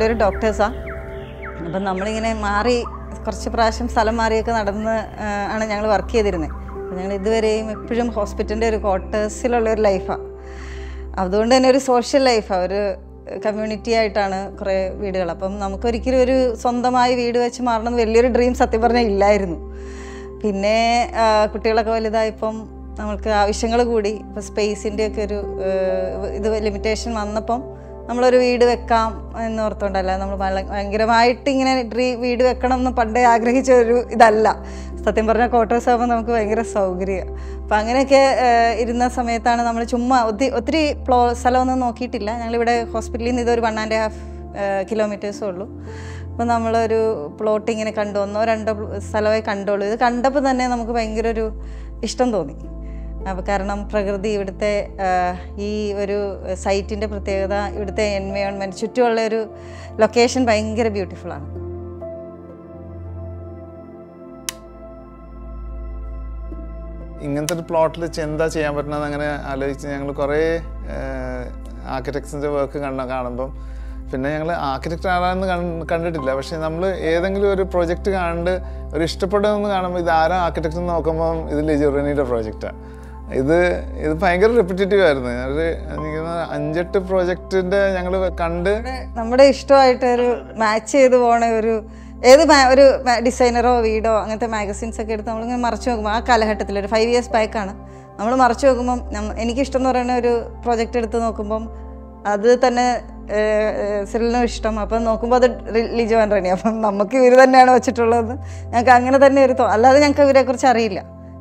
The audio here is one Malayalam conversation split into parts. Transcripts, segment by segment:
രണ്ടുപേരും ഡോക്ടേഴ്സാണ് അപ്പം നമ്മളിങ്ങനെ മാറി കുറച്ച് പ്രാവശ്യം സ്ഥലം മാറിയൊക്കെ നടന്ന് ആ, ആണ് ഞങ്ങൾ വർക്ക് ചെയ്തിരുന്നത് അപ്പം ഞങ്ങൾ ഇതുവരെയും എപ്പോഴും ഹോസ്പിറ്റലിൻ്റെ ഒരു ക്വാർട്ടേഴ്സിലുള്ള ഒരു ലൈഫാണ് അതുകൊണ്ട് തന്നെ ഒരു സോഷ്യൽ ലൈഫാണ് ഒരു കമ്മ്യൂണിറ്റി ആയിട്ടാണ് കുറേ വീടുകൾ അപ്പം നമുക്കൊരിക്കലും ഒരു സ്വന്തമായി വീട് വെച്ച് മാറണം എന്ന് വലിയൊരു ഡ്രീം സത്യം പറഞ്ഞാൽ ഇല്ലായിരുന്നു പിന്നെ ആ, കുട്ടികളൊക്കെ വലുതായപ്പം നമ്മൾക്ക് ആവശ്യങ്ങൾ കൂടി ഇപ്പോൾ സ്പേസിൻ്റെ ഒക്കെ ഒരു ആ, ഇത് ലിമിറ്റേഷൻ വന്നപ്പം നമ്മളൊരു വീട് വെക്കാം എന്ന് ഓർത്തുകൊണ്ടല്ല നമ്മൾ വള- ഭയങ്കരമായിട്ട് ഇങ്ങനെ ഡ്രീ വീട് വെക്കണം എന്ന് പണ്ടേ ആഗ്രഹിച്ച ഒരു ഇതല്ല സത്യം പറഞ്ഞാൽ ക്വാർട്ടേഴ്സ് ആകുമ്പോൾ നമുക്ക് ഭയങ്കര സൗകര്യം അപ്പം അങ്ങനെയൊക്കെ ആ, ഇരുന്ന സമയത്താണ് നമ്മൾ ചുമ്മാ ഒത്തിരി ഒത്തിരി പ്ലോ സ്ഥലമൊന്നും നോക്കിയിട്ടില്ല ഞങ്ങളിവിടെ ഹോസ്പിറ്റലിൽ നിന്ന് ഇതൊരു വൺ ആൻഡ് ഹാഫ് കിലോമീറ്റേഴ്സേ ഉള്ളൂ അപ്പോൾ നമ്മളൊരു പ്ലോട്ട് ഇങ്ങനെ കണ്ടു ഒന്നോ രണ്ടോ പ്ല- സ്ഥലമേ കണ്ടോളൂ ഇത് കണ്ടപ്പോൾ തന്നെ നമുക്ക് ഭയങ്കര ഒരു ഇഷ്ടം തോന്നി അപ്പോൾ കാരണം പ്രകൃതി ഇവിടുത്തെ ആ, ഈ ഒരു സൈറ്റിൻ്റെ പ്രത്യേകത ഇവിടുത്തെ എൻവയോൺമെൻറ്റ് ചുറ്റുമുള്ള ഒരു ലൊക്കേഷൻ ഭയങ്കര ബ്യൂട്ടിഫുള്ളാണ് ഇങ്ങനത്തെ ഒരു പ്ലോട്ടിൽ എന്താ ചെയ്യാൻ പറ്റണമെന്ന് അങ്ങനെ ആലോചിച്ച് ഞങ്ങൾ കുറേ ആർക്കിടെക്ട്സിൻ്റെ വർക്ക് കണ്ട കാണുമ്പം പിന്നെ ഞങ്ങൾ ആർക്കിടെക്റ്റ് ആരാന്ന് കൺ- കണ്ടിട്ടില്ല പക്ഷേ നമ്മൾ ഏതെങ്കിലും ഒരു പ്രൊജക്റ്റ് കണ്ട് ഒരു ഇഷ്ടപ്പെടുമെന്ന് കാണുമ്പോൾ ഇത് ആരാ ആർക്കിടെക്റ്റ് എന്ന് നോക്കുമ്പം ഇത് ലിജുറനിയുടെ പ്രോജക്റ്റാണ് ഇത് ഇത് ഭയങ്കര റിപ്പറ്റേറ്റീവ് ആയിരുന്നു ഒരു എനിക്ക് തോന്നുന്നു അഞ്ചെട്ട് പ്രോജക്റ്റിൻ്റെ ഞങ്ങൾ കണ്ട് നമ്മുടെ ഇഷ്ടമായിട്ട് ഒരു മാച്ച് ചെയ്ത് പോണ ഒരു ഏത് മാ- ഒരു ഡിസൈനറോ വീടോ അങ്ങനത്തെ മാഗസിൻസ് ഒക്കെ എടുത്ത് നമ്മളിങ്ങനെ മറച്ചു നോക്കുമ്പോൾ ആ കാലഘട്ടത്തിൽ ഒരു ഫൈവ് ഇയേഴ്സ് ബാക്കാണ് നമ്മൾ മറച്ചു നോക്കുമ്പം നമ്മ- എനിക്കിഷ്ടം എന്ന് പറയുന്ന ഒരു പ്രൊജക്റ്റ് എടുത്ത് നോക്കുമ്പം അത് തന്നെ സിറിലിനും ഇഷ്ടം അപ്പം നോക്കുമ്പോൾ അത് റി- ലിജോ ആൻഡ് റെനി അപ്പം നമുക്ക് ഇവർ തന്നെയാണ് വെച്ചിട്ടുള്ളത് ഞങ്ങൾക്ക് അങ്ങനെ തന്നെ ഒരു തോ അല്ലാതെ ഞങ്ങൾക്ക് ഇവരെക്കുറിച്ച് അറിയില്ല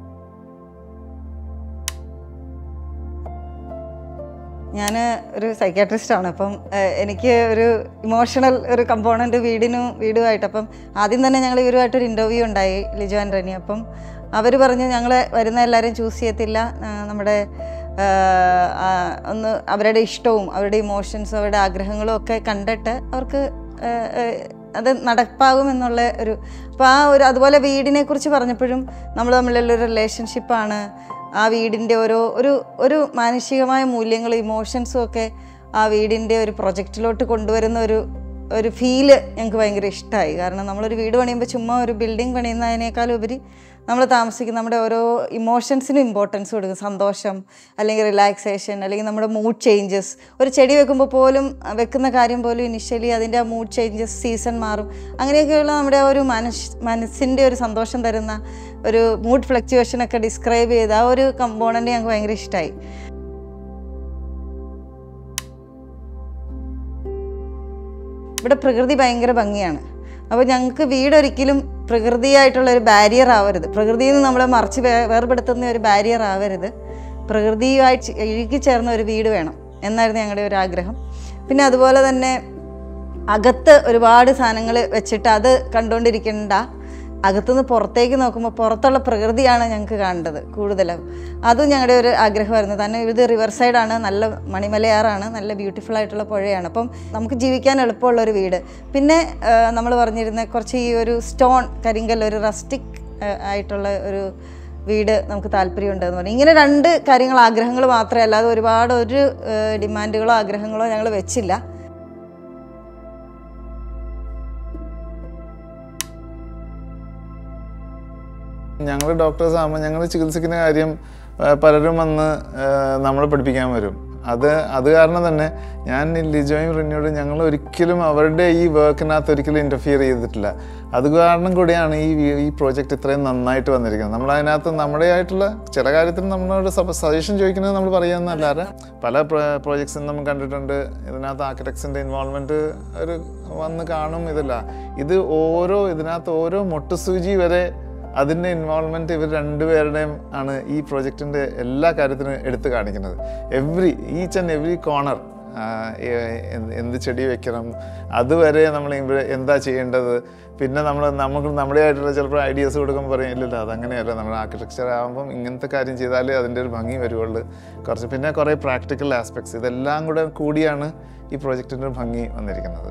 ഞാൻ ഒരു സൈക്കാട്രിസ്റ്റ് ആണ് അപ്പം ഏഹ്, എനിക്ക് ഒരു ഇമോഷണൽ ഒരു കമ്പോണൻറ്റ് വീടിനും വീടുമായിട്ട് അപ്പം ആദ്യം തന്നെ ഞങ്ങൾ ഇവരുമായിട്ടൊരു ഇൻ്റർവ്യൂ ഉണ്ടായി ലിജോ ആൻഡ് റെനി അപ്പം അവർ പറഞ്ഞു ഞങ്ങൾ വരുന്ന എല്ലാവരും ചൂസ് ചെയ്യത്തില്ല ആ, നമ്മുടെ ആഹ്, ആ, ഒന്ന് അവരുടെ ഇഷ്ടവും അവരുടെ ഇമോഷൻസും അവരുടെ ആഗ്രഹങ്ങളും ഒക്കെ കണ്ടിട്ട് അവർക്ക് ഏഹ്, ഏഹ്, അത് നടപ്പാകും എന്നുള്ള ഒരു അപ്പോൾ ആ ഒരു അതുപോലെ വീടിനെ കുറിച്ച് പറഞ്ഞപ്പോഴും നമ്മൾ തമ്മിലുള്ള ഒരു റിലേഷൻഷിപ്പാണ് ആ വീടിൻ്റെ ഓരോ ഒരു ഒരു മാനുഷികമായ മൂല്യങ്ങളും ഇമോഷൻസും ഒക്കെ ആ വീടിൻ്റെ ഒരു പ്രൊജക്റ്റിലോട്ട് കൊണ്ടുവരുന്ന ഒരു ഒരു ഫീല് ഞങ്ങൾക്ക് ഭയങ്കര ഇഷ്ടമായി കാരണം നമ്മളൊരു വീട് പണിയുമ്പോൾ ചുമ്മാ ഒരു ബിൽഡിംഗ് പണിയുന്നതിനേക്കാൾ ഉപരി നമ്മൾ താമസിക്കുന്ന നമ്മുടെ ഓരോ ഇമോഷൻസിനും ഇമ്പോർട്ടൻസ് കൊടുക്കും സന്തോഷം അല്ലെങ്കിൽ റിലാക്സേഷൻ അല്ലെങ്കിൽ നമ്മുടെ മൂഡ് ചേഞ്ചസ് ഒരു ചെടി വെക്കുമ്പോൾ പോലും അഹ് വെക്കുന്ന കാര്യം പോലും ഇനിഷ്യലി അതിൻ്റെ ആ മൂഡ് ചേഞ്ചസ് സീസൺ മാറും അങ്ങനെയൊക്കെയുള്ള നമ്മുടെ ഒരു മനസ് മനസ്സിൻ്റെ ഒരു സന്തോഷം തരുന്ന ഒരു മൂഡ് ഫ്ലക്ച്വേഷൻ ഒക്കെ ഡിസ്ക്രൈബ് ചെയ്ത് ആ ഒരു കമ്പോണൻറ്റ് ഞങ്ങൾക്ക് ഭയങ്കര ഇഷ്ടമായി ഇവിടെ പ്രകൃതി ഭയങ്കര ഭംഗിയാണ് അപ്പോൾ ഞങ്ങൾക്ക് വീടൊരിക്കലും പ്രകൃതിയായിട്ടുള്ള ഒരു ബാരിയർ ആവരുത് പ്രകൃതിയിൽ നിന്ന് നമ്മളെ മറിച്ച് വേ വേർപെടുത്തുന്ന ഒരു ബാരിയർ ആവരുത് പ്രകൃതിയുമായിട്ട് ഇഴുകി ചേർന്ന ഒരു വീട് വേണം എന്നായിരുന്നു ഞങ്ങളുടെ ഒരു ആഗ്രഹം പിന്നെ അതുപോലെ തന്നെ അകത്ത് ഒരുപാട് സാധനങ്ങൾ വെച്ചിട്ട് അത് കണ്ടുകൊണ്ടിരിക്കണ്ട അകത്തുനിന്ന് പുറത്തേക്ക് നോക്കുമ്പോൾ പുറത്തുള്ള പ്രകൃതിയാണ് ഞങ്ങൾക്ക് കാണേണ്ടത് കൂടുതലും അതും ഞങ്ങളുടെ ഒരു ആഗ്രഹമായിരുന്നു തന്നെ ഇത് റിവർ സൈഡാണ് നല്ല മണിമലയാറാണ് നല്ല ബ്യൂട്ടിഫുൾ ആയിട്ടുള്ള പുഴയാണ് അപ്പം നമുക്ക് ജീവിക്കാൻ എളുപ്പമുള്ള ഒരു വീട് പിന്നെ നമ്മൾ പറഞ്ഞിരുന്ന കുറച്ച് ഈ ഒരു സ്റ്റോൺ കരിങ്കൽ ഒരു റസ്റ്റിക് ആയിട്ടുള്ള ഒരു വീട് നമുക്ക് താല്പര്യമുണ്ട് എന്ന് പറഞ്ഞു ഇങ്ങനെ രണ്ട് കാര്യങ്ങൾ ആഗ്രഹങ്ങൾ മാത്രമേ അല്ലാതെ ഒരുപാട് ഒരു ഡിമാൻഡുകളോ ആഗ്രഹങ്ങളോ ഞങ്ങൾ വെച്ചില്ല ഞങ്ങൾ ഡോക്ടേഴ്സ് ആകുമ്പോൾ ഞങ്ങൾ ചികിത്സിക്കുന്ന കാര്യം ആ, പലരും വന്ന് നമ്മളെ പഠിപ്പിക്കാൻ വരും അത് അത് കാരണം തന്നെ ഞാൻ ഈ ലിജോയും റിനിയോടും ഞങ്ങൾ ഒരിക്കലും അവരുടെ ഈ വർക്കിനകത്ത് ഒരിക്കലും ഇൻ്റർഫിയർ ചെയ്തിട്ടില്ല അത് കാരണം കൂടിയാണ് ഈ വി- ഈ പ്രോജക്റ്റ് ഇത്രയും നന്നായിട്ട് വന്നിരിക്കുന്നത് നമ്മൾ അതിനകത്ത് നമ്മുടെ ആയിട്ടുള്ള ചില കാര്യത്തിൽ നമ്മളോട് സജഷൻ ചോദിക്കുന്നത് നമ്മൾ പറയുന്നതല്ലാതെ പല പ്രോജക്ട്സും നമ്മൾ കണ്ടിട്ടുണ്ട് ഇതിനകത്ത് ആർക്കിടെക്ട്സിൻ്റെ ഇൻവോൾവ്മെൻറ്റ് ഒരു വന്ന് കാണും ഇതല്ല ഇത് ഓരോ ഇതിനകത്ത് ഓരോ മൊട്ടുസൂചി വരെ അതിൻ്റെ ഇൻവോൾവ്മെൻറ്റ് ഇവർ രണ്ടുപേരുടെയും ആണ് ഈ പ്രോജക്റ്റിൻ്റെ എല്ലാ കാര്യത്തിനും എടുത്തു കാണിക്കുന്നത് every each and every corner എന്ത് ചെടി വെക്കണം അതുവരെ നമ്മൾ ഇവിടെ എന്താ ചെയ്യേണ്ടത് പിന്നെ നമ്മൾ നമുക്ക് നമ്മുടെ ആയിട്ടുള്ള ചിലപ്പോൾ ഐഡിയാസ് കൊടുക്കുമ്പോൾ പറയും ഇല്ലല്ല അതങ്ങനെയല്ല നമ്മൾ ആർക്കിടെക്ചർ ആകുമ്പം ഇങ്ങനത്തെ കാര്യം ചെയ്താലേ അതിൻ്റെ ഒരു ഭംഗി വരുവുള്ളൂ കുറച്ച് പിന്നെ കുറേ പ്രാക്ടിക്കൽ ആസ്പെക്ട്സ് ഇതെല്ലാം കൂടെ കൂടിയാണ് ഈ പ്രോജക്റ്റിൻ്റെ ഭംഗി വന്നിരിക്കുന്നത്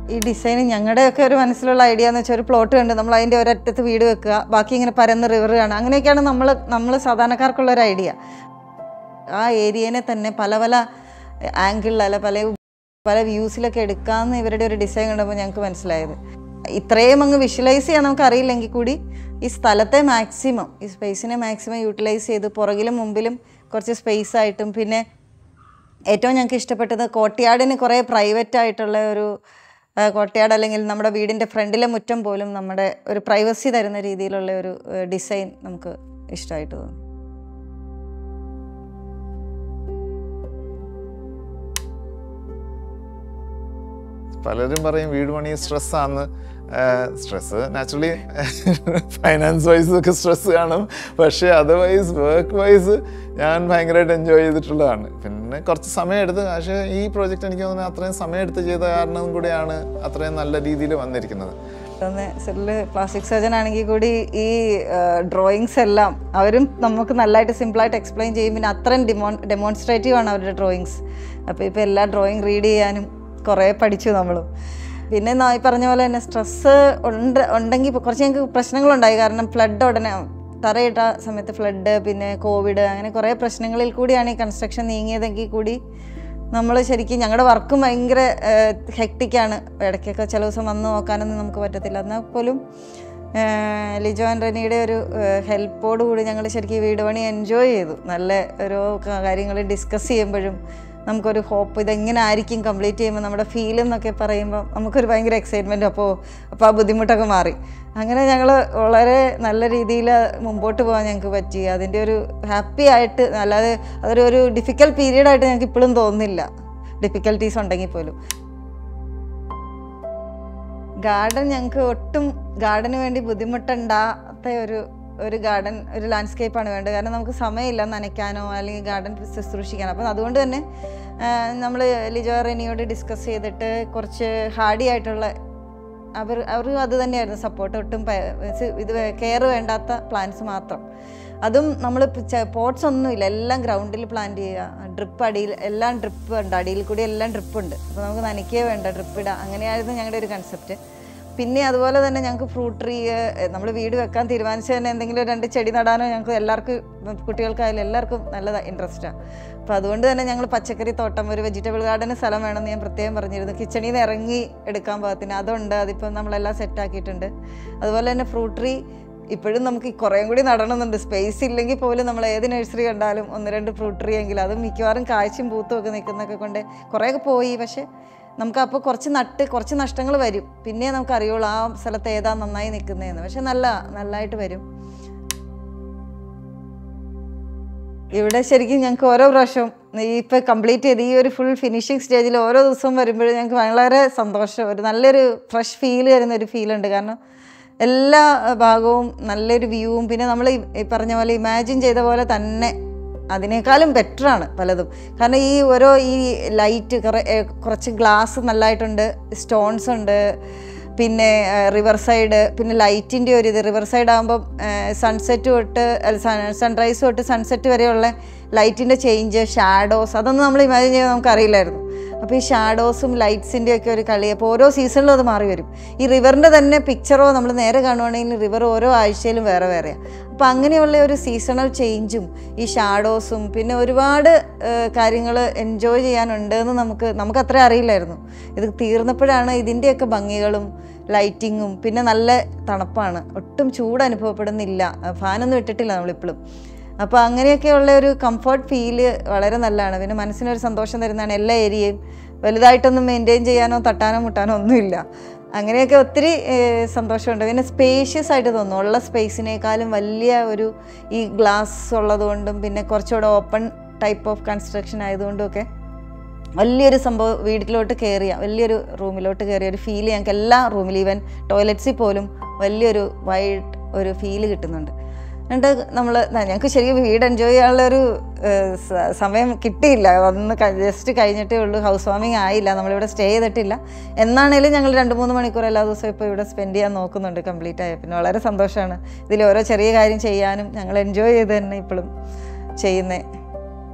ഈ ഡിസൈൻ ഞങ്ങളുടെയൊക്കെ ഒരു മനസ്സിലുള്ള ഐഡിയ എന്ന് വെച്ചാൽ ഒരു പ്ലോട്ട് കണ്ട് നമ്മൾ അതിൻ്റെ ഒരറ്റത്ത് വീട് വെക്കുക ബാക്കി ഇങ്ങനെ പരന്ന് റിവർ കാണുക അങ്ങനെയൊക്കെയാണ് നമ്മൾ നമ്മൾ സാധാരണക്കാർക്കുള്ള ഒരു ഐഡിയ ആ ഏരിയനെ തന്നെ പല പല ആംഗിളിൽ അല്ല പല പല വ്യൂസിലൊക്കെ എടുക്കാമെന്ന് ഇവരുടെ ഒരു ഡിസൈൻ കണ്ടപ്പോൾ ഞങ്ങൾക്ക് മനസ്സിലായത് ഇത്രയും അങ്ങ് വിഷ്വലൈസ് ചെയ്യാൻ നമുക്ക് അറിയില്ലെങ്കിൽ കൂടി ഈ സ്ഥലത്തെ മാക്സിമം ഈ സ്പേസിനെ മാക്സിമം യൂട്ടിലൈസ് ചെയ്ത് പുറകിലും മുമ്പിലും കുറച്ച് സ്പേസ് ആയിട്ടും പിന്നെ ഏറ്റവും ഞങ്ങൾക്ക് ഇഷ്ടപ്പെട്ടത് കോട്ടയാടിന് കുറേ പ്രൈവറ്റ് ആയിട്ടുള്ള ഒരു ആ, കോട്ടയാട് അല്ലെങ്കിൽ നമ്മുടെ വീടിൻ്റെ ഫ്രണ്ടിലെ മുറ്റം പോലും നമ്മുടെ ഒരു പ്രൈവസി തരുന്ന രീതിയിലുള്ള ഒരു ഡിസൈൻ നമുക്ക് ഇഷ്ടമായിട്ട് തോന്നി പലരും പറയും വീട് പണി സ്ട്രെസ്സാന്ന് സ്ട്രെസ് നാച്ചുറലി ഫൈനാൻസ് വൈസ് ഒക്കെ സ്ട്രെസ് കാണും പക്ഷേ അതർവൈസ് വർക്ക് വൈസ് ഞാൻ ഭയങ്കരമായിട്ട് എൻജോയ് ചെയ്തിട്ടുള്ളതാണ് പിന്നെ കുറച്ച് സമയം എടുത്ത് പക്ഷേ ഈ പ്രോജക്റ്റ് എനിക്ക് തോന്നുന്നത് അത്രയും സമയം എടുത്ത് ചെയ്ത കാരണം കൂടിയാണ് അത്രയും നല്ല രീതിയിൽ വന്നിരിക്കുന്നത് ഒന്ന് സെല്ല് പ്ലാസ്റ്റിക് സർജൻ ആണെങ്കിൽ കൂടി ഈ ഡ്രോയിങ്സ് എല്ലാം അവരും നമുക്ക് നല്ലതായിട്ട് സിമ്പിളായിട്ട് എക്സ്പ്ലെയിൻ ചെയ്യും പിന്നെ അത്രയും ഡിമോൺ ഡെമോൺസ്ട്രേറ്റീവ് ആണ് അവരുടെ ഡ്രോയിങ്സ് അപ്പോൾ ഇപ്പോൾ എല്ലാ ഡ്രോയിങ് റീഡ് ചെയ്യാനും കുറേ പഠിച്ചു നമ്മളും പിന്നെ നാ- ഈ പറഞ്ഞ പോലെ തന്നെ സ്ട്രെസ്സ് ഉണ്ട് ഉണ്ടെങ്കിൽ ഇപ്പൊ കുറച്ച് ഞങ്ങൾക്ക് പ്രശ്നങ്ങളുണ്ടായി കാരണം ഫ്ലഡ് ഉടനെ തറയിട്ട സമയത്ത് ഫ്ലഡ് പിന്നെ കോവിഡ് അങ്ങനെ കുറേ പ്രശ്നങ്ങളിൽ കൂടിയാണ് ഈ കൺസ്ട്രക്ഷൻ നീങ്ങിയതെങ്കിൽ കൂടി നമ്മൾ ശരിക്കും ഞങ്ങളുടെ വർക്കും ഭയങ്കര ഹെക്റ്റിക്കാണ് ഇടയ്ക്കൊക്കെ ചില ദിവസം വന്ന് നോക്കാനൊന്നും നമുക്ക് പറ്റത്തില്ല എന്നാൽ പോലും ഏഹ്, ലിജോ ആൻഡ് റെനിയുടെ ഒരു ഹെൽപ്പോട് കൂടി ഞങ്ങൾ ശരിക്കും ഈ വീട് പണി എൻജോയ് ചെയ്തു നല്ല ഓരോ കാര്യങ്ങൾ ഡിസ്കസ് ചെയ്യുമ്പോഴും നമുക്കൊരു ഹോപ്പ് ഇതെങ്ങനെ ആയിരിക്കും കംപ്ലീറ്റ് ചെയ്യുമ്പോൾ നമ്മുടെ ഫീൽ എന്നൊക്കെ പറയുമ്പോൾ നമുക്കൊരു ഭയങ്കര എക്സൈറ്റ്മെൻറ്റ് അപ്പോൾ അപ്പോൾ ആ ബുദ്ധിമുട്ടൊക്കെ മാറി അങ്ങനെ ഞങ്ങൾ വളരെ നല്ല രീതിയിൽ മുമ്പോട്ട് പോകാൻ ഞങ്ങൾക്ക് പറ്റി അതിൻ്റെ ഒരു ഹാപ്പി ആയിട്ട് അല്ലാതെ അതൊരു ഒരു ഡിഫിക്കൽട്ട് പീരീഡായിട്ട് ഞങ്ങൾക്ക് ഇപ്പോഴും തോന്നുന്നില്ല ഡിഫിക്കൽട്ടീസ് ഉണ്ടെങ്കിൽ പോലും ഗാർഡൻ ഞങ്ങൾക്ക് ഒട്ടും ഗാർഡന് വേണ്ടി ബുദ്ധിമുട്ടുണ്ടാത്ത ഒരു ഒരു ഗാർഡൻ ഒരു ലാൻഡ്സ്കേപ്പാണ് വേണ്ടത് കാരണം നമുക്ക് സമയമില്ല നനയ്ക്കാനോ അല്ലെങ്കിൽ ഗാർഡൻ ശുശ്രൂഷിക്കാനോ അപ്പം അതുകൊണ്ട് തന്നെ നമ്മൾ ലിജോ റെനിയോട് ഡിസ്കസ് ചെയ്തിട്ട് കുറച്ച് ഹാർഡി ആയിട്ടുള്ള അവർ അവർ അത് തന്നെയായിരുന്നു സപ്പോർട്ട് ഒട്ടും പ- സ് ഇത് കെയർ വേണ്ടാത്ത പ്ലാന്റ്സ് മാത്രം അതും നമ്മൾ പോട്ട്സ് ഒന്നുമില്ല എല്ലാം ഗ്രൗണ്ടിൽ പ്ലാന്റ് ചെയ്യുക ഡ്രിപ്പ് അടിയിൽ എല്ലാം ഡ്രിപ്പ് ഉണ്ട് അടിയിൽ കൂടി എല്ലാം ഡ്രിപ്പ് ഉണ്ട് അപ്പോൾ നമുക്ക് നനയ്ക്കേ വേണ്ട ഡ്രിപ്പ് ഇടുക അങ്ങനെയായിരുന്നു ഞങ്ങളുടെ ഒരു കൺസെപ്റ്റ് പിന്നെ അതുപോലെ തന്നെ ഞങ്ങൾക്ക് ഫ്രൂട്ട് ട്രീ നമ്മൾ വീട് വെക്കാൻ തീരുമാനിച്ച തന്നെ എന്തെങ്കിലും രണ്ട് ചെടി നടാനോ ഞങ്ങൾക്ക് എല്ലാവർക്കും കുട്ടികൾക്കായാലും എല്ലാവർക്കും നല്ല ഇൻട്രസ്റ്റാണ് അപ്പോൾ അതുകൊണ്ട് തന്നെ ഞങ്ങൾ പച്ചക്കറി തോട്ടം ഒരു വെജിറ്റബിൾ ഗാർഡന് സ്ഥലം വേണമെന്ന് ഞാൻ പ്രത്യേകം പറഞ്ഞിരുന്നു കിച്ചണിൽ നിന്ന് ഇറങ്ങി എടുക്കാൻ പാകത്തിന് അതുണ്ട് അതിപ്പോൾ നമ്മളെല്ലാം സെറ്റാക്കിയിട്ടുണ്ട് അതുപോലെ തന്നെ ഫ്രൂട്ട് ട്രീ ഇപ്പോഴും നമുക്ക് ഈ കുറേയും കൂടി നടണമെന്നുണ്ട് സ്പേസ് ഇല്ലെങ്കിൽ പോലും നമ്മൾ ഏത് നഴ്സറി കണ്ടാലും ഒന്ന് രണ്ട് ഫ്രൂട്ട് ട്രീ എങ്കിലും അതും മിക്കവാറും കാഴ്ചയും പൂത്തും ഒക്കെ നിൽക്കുന്നതൊക്കെ കൊണ്ട് കുറേയൊക്കെ പോയി പക്ഷേ നമുക്ക് അപ്പോൾ കുറച്ച് നട്ട് കുറച്ച് നഷ്ടങ്ങൾ വരും പിന്നെ നമുക്ക് അറിയുള്ളൂ ആ സ്ഥലത്ത് ഏതാ നന്നായി നിൽക്കുന്നതെന്ന് പക്ഷെ നല്ല നല്ലതായിട്ട് വരും ഇവിടെ ശരിക്കും ഞങ്ങൾക്ക് ഓരോ പ്രാവശ്യം ഈ ഇപ്പോൾ കംപ്ലീറ്റ് ചെയ്ത് ഈ ഒരു ഫുൾ ഫിനിഷിങ് സ്റ്റേജിൽ ഓരോ ദിവസവും വരുമ്പോഴും ഞങ്ങൾക്ക് വളരെ സന്തോഷം ഒരു നല്ലൊരു ഫ്രഷ് ഫീൽ വരുന്ന ഒരു ഫീലുണ്ട് കാരണം എല്ലാ ഭാഗവും നല്ലൊരു വ്യൂവും പിന്നെ നമ്മൾ ഈ പറഞ്ഞ പോലെ ഇമാജിൻ ചെയ്ത പോലെ തന്നെ അതിനേക്കാളും ബെറ്ററാണ് പലതും കാരണം ഈ ഓരോ ഈ ലൈറ്റ് കുറച്ച് ഗ്ലാസ് നല്ലതായിട്ടുണ്ട് സ്റ്റോൺസ് ഉണ്ട് പിന്നെ റിവർ സൈഡ് പിന്നെ ലൈറ്റിൻ്റെ ഒരു ഇത് റിവർ സൈഡ് ആകുമ്പം സൺസെറ്റ് തൊട്ട് സൺറൈസ് തൊട്ട് സൺസെറ്റ് വരെയുള്ള ലൈറ്റിൻ്റെ ചേഞ്ച് ഷാഡോസ് അതൊന്നും നമ്മൾ ഇമാജിൻ ചെയ്യാൻ നമുക്ക് അറിയില്ലായിരുന്നു അപ്പോൾ ഈ ഷാഡോസും ലൈറ്റ്സിൻ്റെ ഒക്കെ ഒരു കളി അപ്പോൾ ഓരോ സീസണിലും അത് മാറി വരും ഈ റിവറിൻ്റെ തന്നെ പിക്ചറോ നമ്മൾ നേരെ കാണുവാണെങ്കിൽ റിവർ ഓരോ ആഴ്ചയിലും വേറെ വേറെയാണ് അപ്പോൾ അങ്ങനെയുള്ള ഒരു സീസണൽ ചേഞ്ചും ഈ ഷാഡോസും പിന്നെ ഒരുപാട് കാര്യങ്ങൾ എൻജോയ് ചെയ്യാനുണ്ട് എന്ന് നമുക്ക് നമുക്ക് അത്ര അറിയില്ലായിരുന്നു ഇത് തീർന്നപ്പോഴാണ് ഇതിൻ്റെയൊക്കെ ഭംഗികളും ലൈറ്റിങ്ങും പിന്നെ നല്ല തണുപ്പാണ് ഒട്ടും ചൂട് അനുഭവപ്പെടുന്നില്ല ഫാനൊന്നും ഇട്ടിട്ടില്ല നമ്മളിപ്പോഴും അപ്പോൾ അങ്ങനെയൊക്കെയുള്ള ഒരു കംഫർട്ട് ഫീല് വളരെ നല്ലതാണ് പിന്നെ മനസ്സിനൊരു സന്തോഷം തരുന്നതാണ് എല്ലാ ഏരിയയും വലുതായിട്ടൊന്നും മെയിൻറ്റെയിൻ ചെയ്യാനോ തട്ടാനോ മുട്ടാനോ ഒന്നുമില്ല അങ്ങനെയൊക്കെ ഒത്തിരി ഏഹ്, സന്തോഷമുണ്ട് പിന്നെ സ്പേഷ്യസ് ആയിട്ട് തോന്നും ഉള്ള സ്പേസിനേക്കാളും വലിയ ഒരു ഈ ഗ്ലാസ് ഉള്ളതുകൊണ്ടും പിന്നെ കുറച്ചുകൂടെ ഓപ്പൺ ടൈപ്പ് ഓഫ് കൺസ്ട്രക്ഷൻ ആയതുകൊണ്ടും ഒക്കെ വലിയൊരു സംഭവം വീട്ടിലോട്ട് കയറിയ വലിയൊരു റൂമിലോട്ട് കയറിയ ഒരു ഫീൽ ഞങ്ങൾക്ക് എല്ലാ റൂമിലും ഈവൻ ടോയ്ലറ്റ്സിൽ പോലും വലിയൊരു വൈഡ് ഒരു ഫീല് കിട്ടുന്നുണ്ട് എന്നിട്ട് നമ്മൾ ഞങ്ങൾക്ക് ശരിക്കും വീട് എൻജോയ് ചെയ്യാനുള്ള ഒരു ഏഹ്, സ- സമയം കിട്ടിയില്ല വന്ന് ജസ്റ്റ് കഴിഞ്ഞിട്ടേ ഉള്ളൂ ഹൗസ് വാമിങ് ആയില്ല നമ്മളിവിടെ സ്റ്റേ ചെയ്തിട്ടില്ല എന്നാണേലും ഞങ്ങൾ രണ്ട് മൂന്ന് മണിക്കൂർ എല്ലാ ദിവസവും ഇപ്പോൾ ഇവിടെ സ്പെൻഡ് ചെയ്യാൻ നോക്കുന്നുണ്ട് കംപ്ലീറ്റ് ആയ പിന്നെ വളരെ സന്തോഷമാണ് ഇതിൽ ഓരോ ചെറിയ കാര്യം ചെയ്യാനും ഞങ്ങൾ എൻജോയ് ചെയ്ത് തന്നെ ഇപ്പോഴും ചെയ്യുന്നത്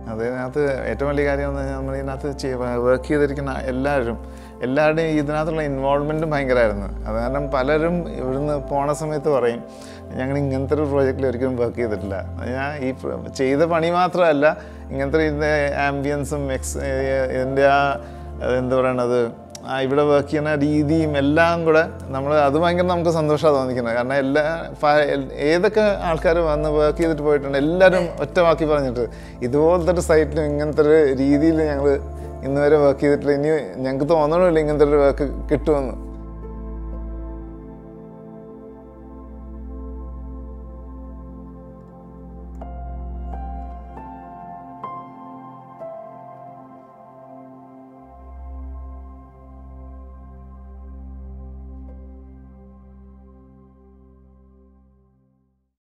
അതിനകത്ത് ഏറ്റവും വലിയ കാര്യം എന്ന് പറഞ്ഞാൽ നമ്മൾ ഇതിനകത്ത് വർക്ക് ചെയ്തിരിക്കുന്ന എല്ലാവരും എല്ലാവരുടെയും ഇതിനകത്തുള്ള ഇൻവോൾവ്മെൻറ്റും ഭയങ്കരമായിരുന്നു അത് കാരണം പലരും ഇവിടുന്ന് പോണ സമയത്ത് പറയും ഞങ്ങൾ ഇങ്ങനത്തെ ഒരു പ്രോജക്റ്റിൽ ഒരിക്കലും വർക്ക് ചെയ്തിട്ടില്ല ഞാൻ ഈ പ്ര- ചെയ്ത പണി മാത്രമല്ല ഇങ്ങനത്തെ ഇതിൻ്റെ ആംബിയൻസും എക്സ് ഇതിൻ്റെ ആ എന്താ പറയണത് ആ ഇവിടെ വർക്ക് ചെയ്യുന്ന രീതിയും എല്ലാം കൂടെ നമ്മൾ അത് ഭയങ്കര നമുക്ക് സന്തോഷമാണ് തോന്നിക്കുന്നത് കാരണം എല്ലാ ഫ- എൽ- ഏതൊക്കെ ആൾക്കാർ വന്ന് വർക്ക് ചെയ്തിട്ട് പോയിട്ടുണ്ട് എല്ലാവരും ഒറ്റ വാക്കി പറഞ്ഞിട്ട് ഇതുപോലത്തെ ഒരു സൈറ്റിലും ഇങ്ങനത്തെ ഒരു രീതിയിൽ ഞങ്ങൾ ഇന്ന് വരെ വർക്ക് ചെയ്തിട്ടില്ല ഇനി ഞങ്ങൾക്ക് തോന്നണമില്ല ഇങ്ങനത്തെ ഒരു വർക്ക് കിട്ടുമെന്ന്